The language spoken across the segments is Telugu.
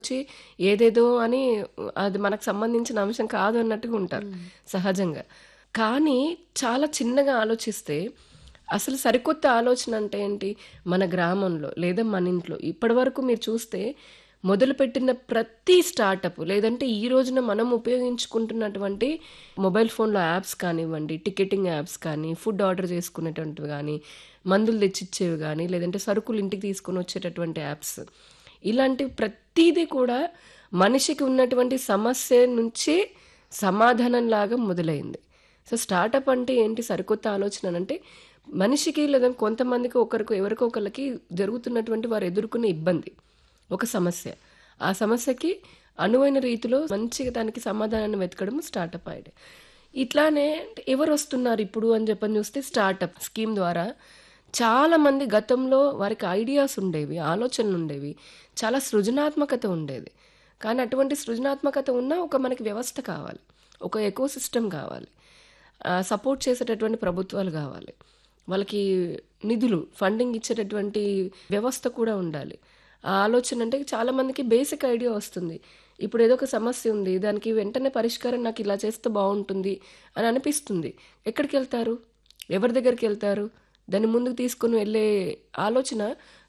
వచ్చి ఏదేదో అని అది మనకు సంబంధించిన అంశం కాదు అన్నట్టుగా ఉంటారు సహజంగా. కానీ చాలా చిన్నగా ఆలోచిస్తే అసలు సరికొత్త ఆలోచన అంటే ఏంటి? మన గ్రామంలో లేదా మన ఇంట్లో ఇప్పటివరకు మీరు చూస్తే మొదలుపెట్టిన ప్రతి స్టార్టప్ లేదంటే ఈ రోజున మనం ఉపయోగించుకుంటున్నటువంటి మొబైల్ ఫోన్‌లో యాప్స్ కానివ్వండి, టికెటింగ్ యాప్స్ కానీ, ఫుడ్ ఆర్డర్ చేసుకునేటువంటివి గానీ, మందులు తెచ్చిచ్చేవి గానీ, లేదంటే సరుకులు ఇంటికి తీసుకొని వచ్చేటటువంటి యాప్స్. ఇలాంటివి ప్రతీదీ కూడా మనిషికి ఉన్నటువంటి సమస్య నుంచి సమాధానంలాగా మొదలైంది. సో, స్టార్టప్ అంటే ఏంటి? సరికొత్త ఆలోచన అంటే మనిషికి లేదా కొంతమందికి ఒకరికి ఎవరికో ఒకళ్ళకి జరుగుతున్నటువంటి వారు ఎదుర్కొనే ఇబ్బంది. ఒక సమస్య. ఆ సమస్యకి అనువైన రీతిలో మంచిగా దానికి సమాధానాన్ని వెతకడం స్టార్టప్ ఐడియా. ఇట్లానే ఎవరొస్తున్నారు ఇప్పుడు అని చెప్పని చూస్తే స్టార్టప్ స్కీమ్ ద్వారా చాలామంది గతంలో వారికి ఐడియాస్ ఉండేవి, ఆలోచనలుండేవి. చాలా సృజనాత్మకత ఉండేది. కానీ అటువంటి సృజనాత్మకత ఉన్న ఒక మనకి వ్యవస్థ కావాలి. ఒక ఎకోసిస్టమ్ కావాలి. ఆహ్, సపోర్ట్ చేసేటటువంటి ప్రభుత్వాలు కావాలి. వాళ్ళకి నిధులు, ఫండింగ్ ఇచ్చేటటువంటి వ్యవస్థ కూడా ఉండాలి. ఆ ఆలోచన అంటే చాలామందికి బేసిక్ ఐడియా వస్తుంది. ఇప్పుడు ఏదో ఒక సమస్య ఉంది. దానికి వెంటనే పరిష్కారం నాకు ఇలా చేస్తే బావుంటుంది అని అనిపిస్తుంది. ఎక్కడికెళ్తారు? ఎవరి దగ్గరికెళ్తారు? దాన్ని ముందుకు తీసుకొని వెళ్ళే ఆలోచన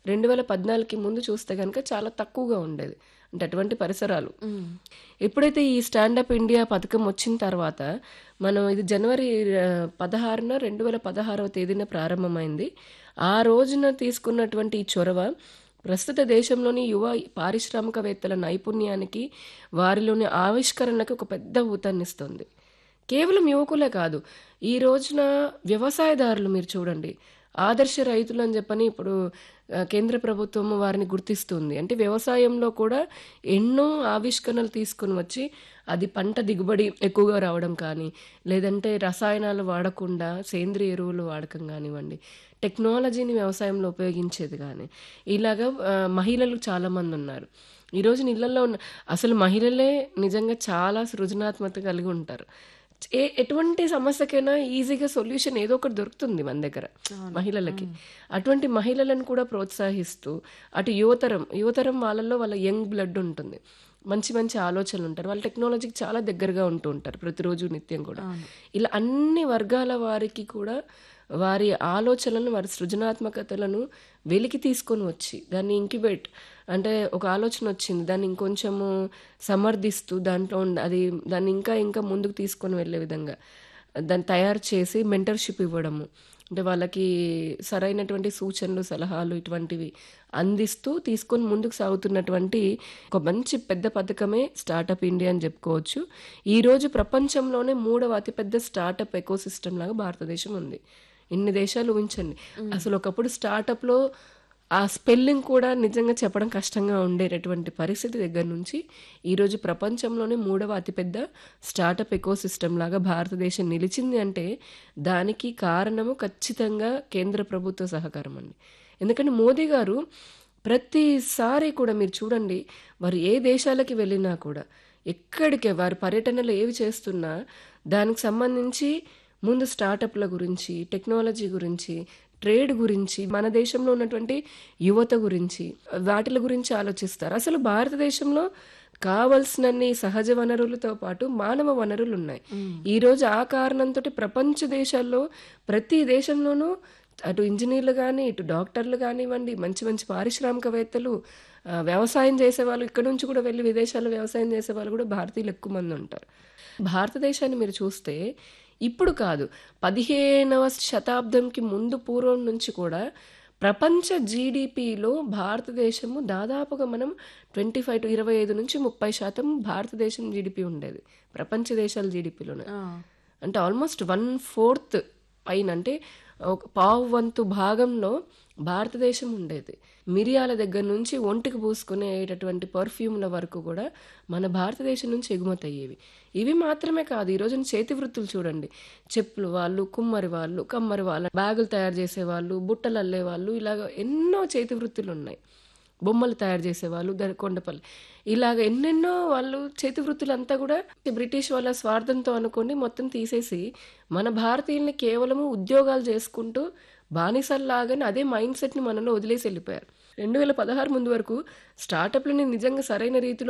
2014కి ముందు చూస్తే గనక చాలా తక్కువగా ఉండేది. అంటే అటువంటి పరిసరాలు. ఎప్పుడైతే ఈ స్టాండప్ ఇండియా పథకం వచ్చిన తర్వాత మనం ఇది జనవరి ఆహ్, 16న 2016వ తేదీన ప్రారంభమైంది. ఆ రోజున తీసుకున్నటువంటి ఈ చొరవ ప్రస్తుత దేశంలోని యువ పారిశ్రామికవేత్తల నైపుణ్యానికి, వారిలోని ఆవిష్కరణలకు ఒక పెద్ద ఊతాన్నిస్తుంది. కేవలం యువకులే కాదు. ఈ రోజున వ్యవసాయదారులు మీరు చూడండి. ఆదర్శ రైతులు అని చెప్పని ఇప్పుడు ఆహ్, కేంద్ర ప్రభుత్వం వారిని గుర్తిస్తుంది. అంటే వ్యవసాయంలో కూడా ఎన్నో ఆవిష్కరణలు తీసుకొని వచ్చి అది పంట దిగుబడి ఎక్కువగా రావడం కానీ, లేదంటే రసాయనాలు వాడకుండా సేంద్రియ ఎరువులు వాడకం గానివ్వండి, టెక్నాలజీని వ్యవసాయంలో ఉపయోగించేది గానీ, ఇలాగా ఆహ్, మహిళలు చాలామందున్నారు. ఈ రోజున ఇళ్లల్లో ఉన్న అసలు మహిళలే నిజంగా చాలా సృజనాత్మకత కలిగి ఉంటారు. ఏ ఎటువంటి సమస్యకైనా ఈజీగా సొల్యూషన్ ఏదో ఒకటి దొరుకుతుంది మన దగ్గర మహిళలకి. అటువంటి మహిళలను కూడా ప్రోత్సహిస్తూ అటు యువతరం, యువతరం వాళ్ళలో వాళ్ళ యంగ్ బ్లడ్ ఉంటుంది. మంచి మంచి ఆలోచనలుంటారు. వాళ్ళు టెక్నాలజీకి చాలా దగ్గరగా ఉంటూ ఉంటారు ప్రతిరోజు నిత్యం కూడా. ఇలా అన్ని వర్గాల వారికి కూడా వారి ఆలోచనలను, వారి సృజనాత్మకతలను వెలికి తీసుకొని వచ్చి దాన్ని ఇంక్యుబేట్ అంటే ఒక ఆలోచన వచ్చింది. దాన్ని ఇంకొంచెము సమర్థిస్తూ దాంట్లో ఉండ అది దాన్ని ఇంకా ఇంకా ముందుకు తీసుకొని వెళ్ళే విధంగా దాన్ని తయారు చేసి మెంటర్‌షిప్ ఇవ్వడము. అంటే వాళ్ళకి సరైనటువంటి సూచనలు, సలహాలు ఇటువంటివి అందిస్తూ తీసుకొని ముందుకు సాగుతున్నటువంటి ఒక మంచి పెద్ద పథకమే స్టార్టప్ ఇండియా అని చెప్పుకోవచ్చు. ఈరోజు ప్రపంచంలోనే మూడవ అతిపెద్ద స్టార్టప్ ఎకోసిస్టమ్ లాగా భారతదేశం ఉంది. ఇన్ని దేశాలు ఊహించండి. అసలు ఒకప్పుడు స్టార్టప్‌లో ఆ స్పెల్లింగ్ కూడా నిజంగా చెప్పడం కష్టంగా ఉండేటటువంటి పరిస్థితి దగ్గర నుంచి ఈరోజు ప్రపంచంలోనే మూడవ అతిపెద్ద స్టార్టప్ ఎకోసిస్టమ్ లాగా భారతదేశం నిలిచింది అంటే దానికి కారణము ఖచ్చితంగా కేంద్ర ప్రభుత్వ సహకారం అండి. ఎందుకంటే మోదీ గారు ప్రతిసారి కూడా మీరు చూడండి వారు ఏ దేశాలకి వెళ్ళినా కూడా ఎక్కడికి వారి పర్యటనలు ఏవి చేస్తున్నా దానికి సంబంధించి ముందు స్టార్టప్‌ల గురించి, టెక్నాలజీ గురించి, ట్రేడ్ గురించి, మన దేశంలో ఉన్నటువంటి యువత గురించి వాటిల గురించి ఆలోచిస్తారు. అసలు భారతదేశంలో కావాల్సినన్ని సహజ వనరులతో పాటు మానవ వనరులున్నాయి. ఈరోజు ఆ కారణంతోటి ప్రపంచ దేశాల్లో ప్రతి దేశంలోనూ అటు ఇంజినీర్లు గానీ, ఇటు డాక్టర్లు గానివ్వండి, మంచి మంచి పారిశ్రామికవేత్తలు, ఆహ్, వ్యవసాయం చేసేవాళ్ళు ఇక్కడి నుంచి కూడా వెళ్లి విదేశాల్లో వ్యవసాయం చేసేవాళ్ళు కూడా భారతీయులు ఎక్కువ మంది ఉంటారు. భారతదేశాన్ని మీరు చూస్తే ఇప్పుడు కాదు 15వ శతాబ్దంకి ముందు పూర్వం నుంచి కూడా ప్రపంచ జీడీపీలో భారతదేశము దాదాపుగా మనం 25-25-30% భారతదేశం జీడీపీ ఉండేది. ప్రపంచ దేశాల జీడీపీలోనే. అంటే ఆల్మోస్ట్ 1/4 పైన అంటే ఒక పావు వంతు భాగంలో భారతదేశం ఉండేది. మిరియాల దగ్గర నుంచి ఒంటికి పూసుకునేటటువంటి పర్ఫ్యూమ్‌ల వరకు కూడా మన భారతదేశం నుంచి ఎగుమతయ్యేవి. ఇవి మాత్రమే కాదు ఈ రోజున చేతి వృత్తులు చూడండి. చెప్పులు వాళ్ళు, కుమ్మరి వాళ్ళు, కమ్మరి వాళ్ళు, బ్యాగులు తయారు చేసేవాళ్ళు, బుట్టలు అల్లేవాళ్ళు ఇలాగ ఎన్నో చేతి వృత్తులున్నాయి. బొమ్మలు తయారు చేసేవాళ్ళు ద కొండపల్లి. ఇలాగ ఎన్నెన్నో వాళ్ళు చేతి వృత్తులంతా కూడా బ్రిటిష్ వాళ్ళ స్వార్థంతో అనుకోని మొత్తం తీసేసి మన భారతీయుల్ని కేవలము ఉద్యోగాలు చేసుకుంటూ బానిసల్లాగానే అదే మైండ్ సెట్‌ని మనలో వదిలేసి ఎళ్ళిపోయారు. రెండు వేల పదహారు ముందు వరకు స్టార్టప్లని నిజంగా సరైన రీతిలో